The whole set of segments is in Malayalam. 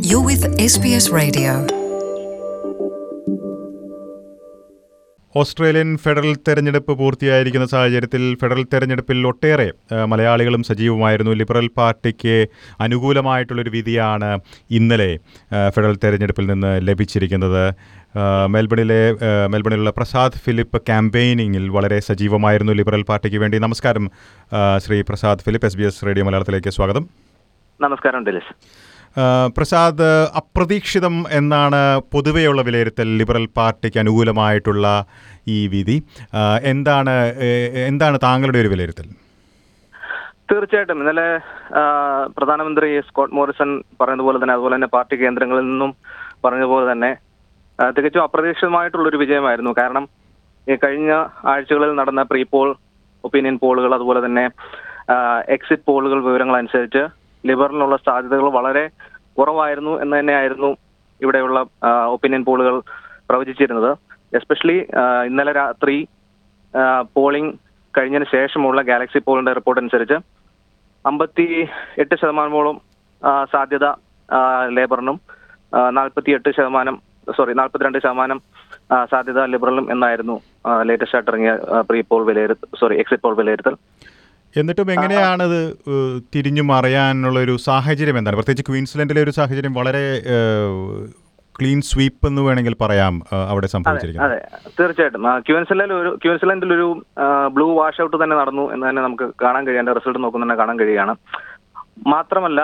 You're with SBS Radio. Australian federal തെരഞ്ഞെടുപ്പ് പൂർത്തിയായിരിക്കുന്ന സാഹചര്യത്തിൽ ഫെഡറൽ തെരഞ്ഞെടുപ്പിൽ ഒട്ടേറെ ആ, മലയാളികളും സജീവമായിരുന്നു ലിബറൽ പാർട്ടിക്ക് അനുകൂലമായിട്ടുള്ളൊരു വിധിയാണ് ഇന്നലെ ആ, ഫെഡറൽ തെരഞ്ഞെടുപ്പിൽ നിന്ന് ലഭിച്ചിരിക്കുന്നത് ആ, മെൽബണിലെ ആ, മെൽബണിലുള്ള പ്രസാദ് ഫിലിപ്പ് ക്യാമ്പയിനിങ്ങിൽ വളരെ സജീവമായിരുന്നു ലിബറൽ പാർട്ടിക്ക് വേണ്ടി നമസ്കാരം ആ, Shri Prasad Philip S B S radio മലയാളത്തിലേക്ക് സ്വാഗതം നമസ്കാരം ഡിലിസ് ആ, പ്രസാദ് അപ്രതീക്ഷിതം എന്നാണ് പൊതുവെയുള്ള വിലയിരുത്തൽ ലിബറൽ പാർട്ടിക്ക് അനുകൂലമായിട്ടുള്ള ഈ വിധി ആ, എന്താണ് ഏ, എന്താണ് താങ്കളുടെ ഒരു വിലയിരുത്തൽ തീർച്ചയായിട്ടും ഇന്നലെ ആ, പ്രധാനമന്ത്രി സ്കോട്ട് മോറിസൺ പറഞ്ഞതുപോലെ തന്നെ അതുപോലെ തന്നെ പാർട്ടി കേന്ദ്രങ്ങളിൽ നിന്നും പറഞ്ഞതുപോലെ തന്നെ ആ, തികച്ചും അപ്രതീക്ഷിതമായിട്ടുള്ള ഒരു വിജയമായിരുന്നു കാരണം ഈ കഴിഞ്ഞ ആഴ്ചകളിൽ നടന്ന പ്രീ പോൾ ഒപ്പീനിയൻ പോളുകൾ അതുപോലെ തന്നെ എക്സിറ്റ് പോളുകൾ വിവരങ്ങൾ അനുസരിച്ച് ലിബറലിനുള്ള സാധ്യതകൾ വളരെ കുറവായിരുന്നു എന്ന് തന്നെയായിരുന്നു ഇവിടെയുള്ള ഒപ്പീനിയൻ പോളുകൾ പ്രവചിച്ചിരുന്നത് എസ്പെഷ്യലി ഇന്നലെ രാത്രി പോളിംഗ് കഴിഞ്ഞതിന് ശേഷമുള്ള ഗാലക്സി പോളിന്റെ റിപ്പോർട്ട് അനുസരിച്ച് അമ്പത്തി എട്ട് ശതമാനമോളം ആ, സാധ്യത ആ, ലേബറിനും നാൽപ്പത്തി എട്ട് ശതമാനം സോറി നാൽപ്പത്തിരണ്ട് ശതമാനം ആ, സാധ്യത ലിബറലും എന്നായിരുന്നു ലേറ്റസ്റ്റ് ആയിട്ട് ഇറങ്ങിയ പ്രീ പോൾ വിലയിരുത്തൽ സോറി എക്സിറ്റ് പോൾ വിലയിരുത്തൽ എന്നിട്ടും എങ്ങനെയാണത് ഏ, തിരിഞ്ഞു മറിയാനുള്ള ഒരു സാഹചര്യം എന്താണ് പ്രത്യേകിച്ച് ക്വീൻസ്ലൻഡിലെ ഒരു സാഹചര്യം വളരെ ക്ലീൻ സ്വീപ്പ് എന്ന് വേണമെങ്കിൽ പറയാം ആ, അവിടെ സംഭവിച്ചിരിക്കുന്നത് അതെ തീർച്ചയായിട്ടും ക്യൂൻസിലൻഡിൽ ഒരു ക്യൂൻസിലൻഡിൽ ഒരു ബ്ലൂ വാഷ് ഔട്ട് തന്നെ നടന്നു എന്ന് തന്നെ നമുക്ക് കാണാൻ കഴിയാൻ റിസൾട്ട് നോക്കുന്ന തന്നെ കാണാൻ കഴിയുകയാണ് മാത്രമല്ല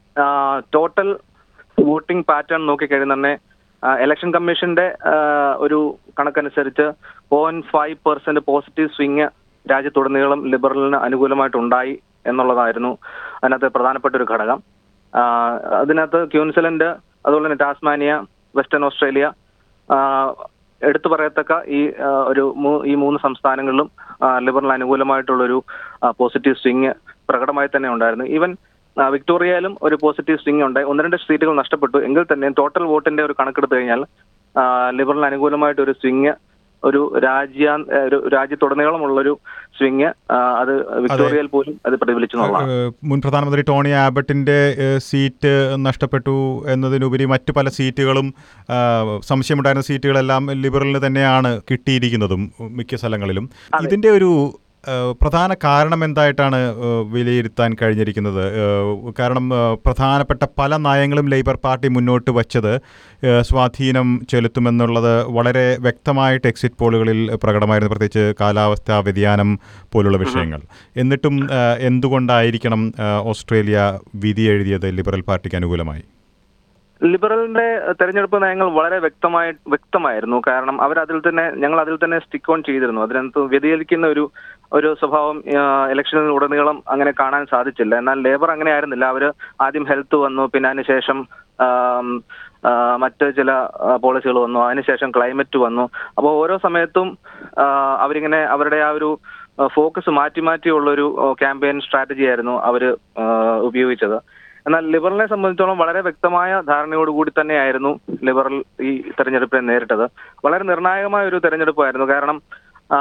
ടോട്ടൽ വോട്ടിംഗ് പാറ്റേൺ നോക്കിക്കഴിഞ്ഞാൽ തന്നെ ഇലക്ഷൻ കമ്മീഷന്റെ ആ, ഒരു കണക്കനുസരിച്ച് point five percent positive swing രാജ്യത്തുടനീളം ലിബറലിന് അനുകൂലമായിട്ടുണ്ടായി എന്നുള്ളതായിരുന്നു അതിനകത്ത് പ്രധാനപ്പെട്ട ഒരു ഘടകം ആ, അതിനകത്ത് ക്യൂൻസിലൻഡ് അതുപോലെ തന്നെ ടാസ്മാനിയ വെസ്റ്റേൺ ഓസ്ട്രേലിയ ആ, എടുത്തു പറയത്തക്ക ഈ ആ, ഒരു മൂ- ഈ മൂന്ന് സംസ്ഥാനങ്ങളിലും ആ, ലിബറൽ അനുകൂലമായിട്ടുള്ളൊരു ആ, പോസിറ്റീവ് സ്വിങ് പ്രകടമായി തന്നെ ഉണ്ടായിരുന്നു ഈവൻ ആ, വിക്ടോറിയയിലും ഒരു പോസിറ്റീവ് സ്വിങ് ഉണ്ട് ഒന്ന് രണ്ട് സീറ്റുകൾ നഷ്ടപ്പെട്ടു എങ്കിൽ തന്നെ ടോട്ടൽ വോട്ടിന്റെ ഒരു കണക്കെടുത്ത് കഴിഞ്ഞാൽ ആ, ലിബറലിന് അനുകൂലമായിട്ട് ഒരു സ്വിങ് ഒരു രാജ്യ ഒരു രാജ്യത്തുടനീളമുള്ളൊരു സ്വിങ് അത് വിക്ടോറിയയിൽ പോലും അത് പ്രതിഫലിച്ചു എന്നുള്ളതാണ് ഏഹ് മുൻ പ്രധാനമന്ത്രി ടോണി ആബട്ടിന്റെ ഏഹ് സീറ്റ് നഷ്ടപ്പെട്ടു എന്നതിനുപരി മറ്റു പല സീറ്റുകളും ആഹ് സംശയമുണ്ടായിരുന്ന സീറ്റുകളെല്ലാം ലിബറലിന് തന്നെയാണ് കിട്ടിയിരിക്കുന്നതും മിക്ക സ്ഥലങ്ങളിലും ഇതിന്റെ ഒരു ഏഹ് പ്രധാന കാരണം എന്തായിട്ടാണ് ഏഹ് വിലയിരുത്താൻ കഴിഞ്ഞിരിക്കുന്നത് ഏഹ് കാരണം ഏഹ് പ്രധാനപ്പെട്ട പല നയങ്ങളും ലേബർ പാർട്ടി മുന്നോട്ട് വച്ചത് ഏഹ് സ്വാധീനം ചെലുത്തുമെന്നുള്ളത് വളരെ വ്യക്തമായിട്ട് എക്സിറ്റ് പോളുകളിൽ പ്രകടമായിരുന്നു പ്രത്യേകിച്ച് കാലാവസ്ഥാ വ്യതിയാനം പോലുള്ള വിഷയങ്ങൾ എന്നിട്ടും ഏഹ് എന്തുകൊണ്ടായിരിക്കണം ഏഹ് ഓസ്ട്രേലിയ വിധി എഴുതിയത് ലിബറൽ പാർട്ടിക്ക് അനുകൂലമായി ലിബറലിന്റെ തെരഞ്ഞെടുപ്പ് നയങ്ങൾ വളരെ വ്യക്തമായി വ്യക്തമായിരുന്നു കാരണം അവർ അതിൽ തന്നെ ഞങ്ങൾ അതിൽ തന്നെ സ്റ്റിക്ക് ഓൺ ചെയ്തിരുന്നു അതിനകത്ത് വ്യതിചലിക്കുന്ന ഒരു ഒരു സ്വഭാവം ഇലക്ഷനിൽ ഉടനീളം അങ്ങനെ കാണാൻ സാധിച്ചില്ല എന്നാൽ ലേബർ അങ്ങനെ ആയിരുന്നില്ല അവർ ആദ്യം ഹെൽത്ത് വന്നു പിന്നെ അതിനുശേഷം ആം, ആ, മറ്റ് ചില പോളിസികൾ വന്നു അതിനുശേഷം ക്ലൈമറ്റ് വന്നു അപ്പോൾ ഓരോ സമയത്തും ആ, അവരിങ്ങനെ അവരുടെ ആ ഒരു ഫോക്കസ് മാറ്റി മാറ്റിയുള്ളൊരു ക്യാമ്പയിൻ സ്ട്രാറ്റജി ആയിരുന്നു അവർ ഉപയോഗിച്ചത് എന്നാൽ ലിബറലിനെ സംബന്ധിച്ചോളം വളരെ വ്യക്തമായ ധാരണയോടുകൂടി തന്നെയായിരുന്നു ലിബറൽ ഈ തെരഞ്ഞെടുപ്പിനെ നേരിട്ടത് വളരെ നിർണായകമായ ഒരു തെരഞ്ഞെടുപ്പായിരുന്നു കാരണം ആ,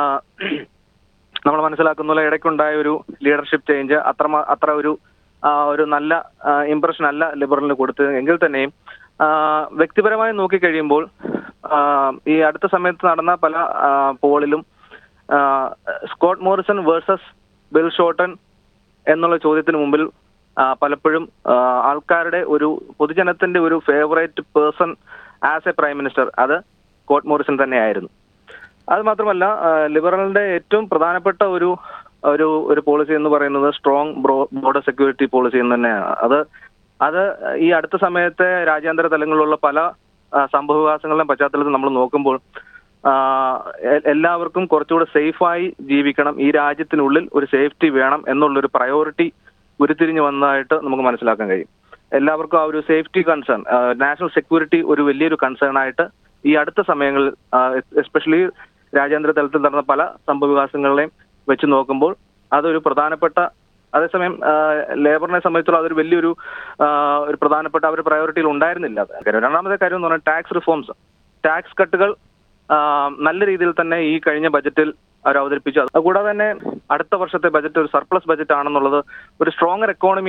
നമ്മൾ മനസ്സിലാക്കുന്ന പോലെ ഇടയ്ക്കുണ്ടായ ഒരു ലീഡർഷിപ്പ് ചേഞ്ച് അത്ര മ- അത്ര ഒരു ആ, ഒരു നല്ല ഇംപ്രഷൻ അല്ല ലിബറലിന് കൊടുത്തത് എങ്കിൽ തന്നെയും ആ, വ്യക്തിപരമായി നോക്കിക്കഴിയുമ്പോൾ ആ, ഈ അടുത്ത സമയത്ത് നടന്ന പല ആ, പോളിലും ആ, Scott Morrison versus Bill Shorten എന്നുള്ള ചോദ്യത്തിന് മുമ്പിൽ ആ, പലപ്പോഴും ആ, ആൾക്കാരുടെ ഒരു പൊതുജനത്തിന്റെ ഒരു favourite person as a prime minister അത് സ്കോട്ട് മോറിസൺ തന്നെയായിരുന്നു അത് മാത്രമല്ല ആ, ലിബറലിന്റെ ഏറ്റവും പ്രധാനപ്പെട്ട ഒരു ഒരു ഒരു പോളിസി എന്ന് പറയുന്നത് സ്ട്രോങ് ബോർഡർ സെക്യൂരിറ്റി പോളിസി എന്ന് തന്നെയാണ് അത് അത് ഈ അടുത്ത സമയത്തെ രാജ്യാന്തര തലങ്ങളിലുള്ള പല ആ, സംഭവവികാസങ്ങളുടെയും പശ്ചാത്തലത്തിൽ നമ്മൾ നോക്കുമ്പോൾ ആ, എ- എല്ലാവർക്കും കുറച്ചുകൂടെ സേഫായി ജീവിക്കണം ഈ രാജ്യത്തിനുള്ളിൽ ഒരു സേഫ്റ്റി വേണം എന്നുള്ളൊരു പ്രയോറിറ്റി ഉരുത്തിരിഞ്ഞു വന്നതായിട്ട് നമുക്ക് മനസ്സിലാക്കാൻ കഴിയും എല്ലാവർക്കും ആ ഒരു സേഫ്റ്റി കൺസേൺ നാഷണൽ സെക്യൂരിറ്റി ഒരു വലിയൊരു കൺസേൺ ആയിട്ട് ഈ അടുത്ത സമയങ്ങളിൽ എസ്പെഷ്യലി രാജ്യാന്തര തലത്തിൽ നടന്ന പല സംഭവവികാസങ്ങളെയും വെച്ച് നോക്കുമ്പോൾ അതൊരു പ്രധാനപ്പെട്ട അതേസമയം ആ, ലേബറിനെ സംബന്ധിച്ചുള്ള അതൊരു വലിയൊരു ആ, ഒരു പ്രധാനപ്പെട്ട അവരുടെ പ്രയോറിറ്റിയിൽ ഉണ്ടായിരുന്നില്ല അത് കാര്യം രണ്ടാമത്തെ കാര്യം എന്ന് പറഞ്ഞാൽ ടാക്സ് റിഫോംസ് ടാക്സ് കട്ടുകൾ ആ, നല്ല രീതിയിൽ തന്നെ ഈ കഴിഞ്ഞ ബജറ്റിൽ അവർ അവതരിപ്പിച്ചു അതുകൂടാതെ തന്നെ അടുത്ത വർഷത്തെ ബജറ്റ് ഒരു സർപ്ലസ് ബജറ്റ് ആണെന്നുള്ളത് ഒരു സ്ട്രോങ്ങർ എക്കോണമിയെ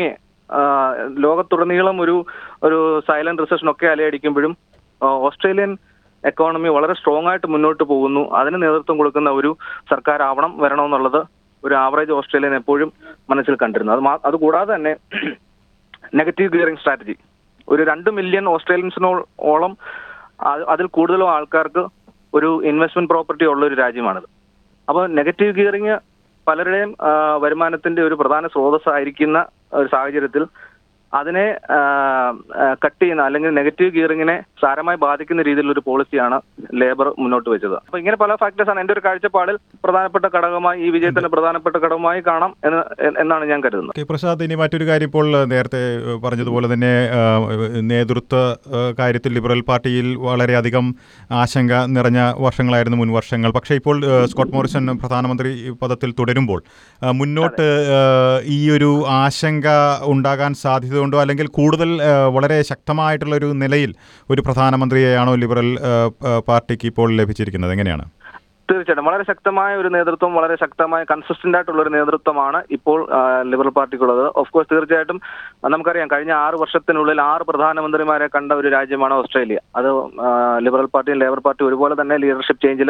ആ, ലോകത്തുടനീളം ഒരു ഒരു സൈലന്റ് റിസഷൻ ഒക്കെ അലയടിക്കുമ്പോഴും ആ, ഓസ്ട്രേലിയൻ എക്കോണമി വളരെ സ്ട്രോങ് ആയിട്ട് മുന്നോട്ട് പോകുന്നു അതിന് നേതൃത്വം കൊടുക്കുന്ന ഒരു സർക്കാർ ആവണം വരണമെന്നുള്ളത് ഒരു ആവറേജ് ഓസ്ട്രേലിയൻ എപ്പോഴും മനസ്സിൽ കണ്ടിരുന്നു അത് മാ- അതുകൂടാതെ തന്നെ നെഗറ്റീവ് ഗിയറിംഗ് സ്ട്രാറ്റജി ഒരു രണ്ട് മില്യൺ ഓസ്ട്രേലിയൻസിനോളം അത് അതിൽ കൂടുതലും ആൾക്കാർക്ക് ഒരു ഇൻവെസ്റ്റ്മെന്റ് പ്രോപ്പർട്ടി ഉള്ള ഒരു രാജ്യമാണിത് അപ്പോൾ നെഗറ്റീവ് ഗിയറിംഗ് പലരുടെയും ആ, വരുമാനത്തിന്റെ ഒരു പ്രധാന സ്രോതസ്സായിരിക്കുന്ന ഒരു സാഹചര്യത്തിൽ അതിനെ കട്ട് ചെയ്യുന്ന അല്ലെങ്കിൽ നെഗറ്റീവ് ഗിയറിങ്ങിനെ സാരമായി ബാധിക്കുന്ന രീതിയിലുള്ള ഒരു പോളിസിയാണ് ലേബർ മുന്നോട്ട് വെച്ചത് അപ്പൊ ഇങ്ങനെ പല ഫാക്ടേഴ്സ് ആണ് എന്റെ ഒരു കാഴ്ചപ്പാടിൽ പ്രധാനപ്പെട്ട ഘടകമായി ഈ വിജയത്തിന്റെ പ്രധാനപ്പെട്ട ഘടകമായി കാണാം എന്ന് എന്നാണ് ഞാൻ കരുതുന്നത് കെ പ്രസാദ് ഇനി മറ്റൊരു കാര്യം ഇപ്പോൾ നേരത്തെ ഏഹ്, പറഞ്ഞതുപോലെ തന്നെ ഏഹ്, നേതൃത്വ ഏഹ്, കാര്യത്തിൽ ലിബറൽ പാർട്ടിയിൽ വളരെയധികം ആശങ്ക നിറഞ്ഞ വർഷങ്ങളായിരുന്നു മുൻ വർഷങ്ങൾ പക്ഷേ ഇപ്പോൾ ഏഹ്, സ്കോട്ട് മോറിസൺ പ്രധാനമന്ത്രി പദത്തിൽ തുടരുമ്പോൾ ഏഹ്, മുന്നോട്ട് ഏഹ്, ഈ ഒരു ആശങ്ക ഉണ്ടാകാൻ സാധ്യതയുണ്ടോ അല്ലെങ്കിൽ കൂടുതൽ ഏഹ്, വളരെ ശക്തമായിട്ടുള്ള ഒരു നിലയിൽ ഒരു പ്രധാനമന്ത്രിയെയാണോ ലിബറൽ ഏഹ്, ഏഹ്, പാർട്ടിക്ക് ഇപ്പോൾ ലഭിച്ചിരിക്കുന്നത് എങ്ങനെയാണ് തീർച്ചയായിട്ടും വളരെ ശക്തമായ ഒരു നേതൃത്വം വളരെ ശക്തമായ കൺസിസ്റ്റന്റ് ആയിട്ടുള്ള ഒരു നേതൃത്വമാണ് ഇപ്പോൾ ആ, ലിബറൽ പാർട്ടിക്കുള്ളത് ഓഫ് കോഴ്സ് തീർച്ചയായിട്ടും ആ, നമുക്കറിയാം കഴിഞ്ഞ ആറ് വർഷത്തിനുള്ളിൽ ആറ് പ്രധാനമന്ത്രിമാരെ കണ്ട ഒരു രാജ്യമാണ് ഓസ്ട്രേലിയ അത് ആ, ലിബറൽ പാർട്ടിയും ലേബർ പാർട്ടിയും ഒരുപോലെ തന്നെ ലീഡർഷിപ്പ് ചേഞ്ചിൽ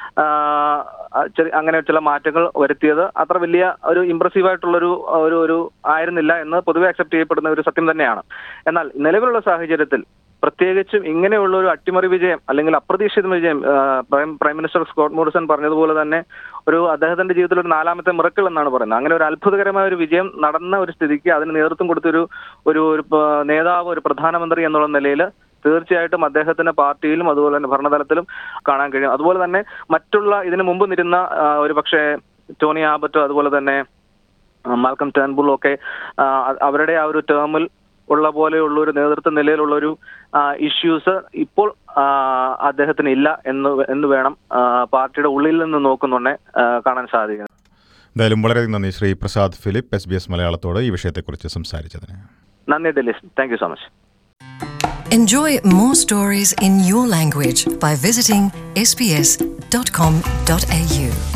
അങ്ങനെ ചില മാറ്റങ്ങൾ വരുത്തിയത് അത്ര വലിയ ഒരു ഇംപ്രസീവ് ആയിട്ടുള്ളൊരു ഒരു ഒരു ആയിരുന്നില്ല എന്ന് പൊതുവെ അക്സെപ്റ്റ് ചെയ്യപ്പെടുന്ന ഒരു സത്യം തന്നെയാണ് എന്നാൽ നിലവിലുള്ള സാഹചര്യത്തിൽ പ്രത്യേകിച്ചും ഇങ്ങനെയുള്ള ഒരു അട്ടിമറി വിജയം അല്ലെങ്കിൽ അപ്രതീക്ഷിത വിജയം ആ, prime prime minister Scott Morrison പറഞ്ഞതുപോലെ തന്നെ ഒരു അദ്ദേഹത്തിന്റെ ജീവിതത്തിൽ ഒരു നാലാമത്തെ മിറക്കിൾ എന്നാണ് പറയുന്നത് അങ്ങനെ ഒരു അത്ഭുതകരമായ ഒരു വിജയം നടന്ന ഒരു സ്ഥിതിക്ക് അതിന് നേതൃത്വം കൊടുത്തൊരു ഒരു ഒരു പ- നേതാവ് ഒരു പ്രധാനമന്ത്രി എന്നുള്ള നിലയിൽ തീർച്ചയായിട്ടും അദ്ദേഹത്തിന്റെ പാർട്ടിയിലും അതുപോലെ തന്നെ ഭരണതലത്തിലും കാണാൻ കഴിയും അതുപോലെ തന്നെ മറ്റുള്ള ഇതിനു മുമ്പ് നിരുന്ന ആ, ഒരു പക്ഷേ ടോണി ആബറ്റോ അതുപോലെ തന്നെ ആ, മാൽക്കം ടേൺബുൾ ഒക്കെ ആ, അ- അവരുടെ ആ ഒരു ടേമിൽ ഉള്ള പോലെയുള്ള ഒരു നേതൃത്വ നിലയിലുള്ള ഒരു ഇഷ്യൂസ് ഇപ്പോൾ ആ, അദ്ദേഹത്തിന് ഇല്ല എന്ന് വേ- എന്ന് വേണം ആ, പാർട്ടിയുടെ ഉള്ളിൽ നിന്ന് നോക്കുന്നുണ്ടെ ആ, കാണാൻ സാധിക്കുന്നത് എന്തായാലും വളരെയധികം നന്ദി Shri Prasad Philip S B S മലയാളത്തോട് ഈ വിഷയത്തെക്കുറിച്ച് സംസാരിച്ചതിന് നന്ദി ഡെലിസ് thank you so much Enjoy more stories in your language by visiting sbs.com.au.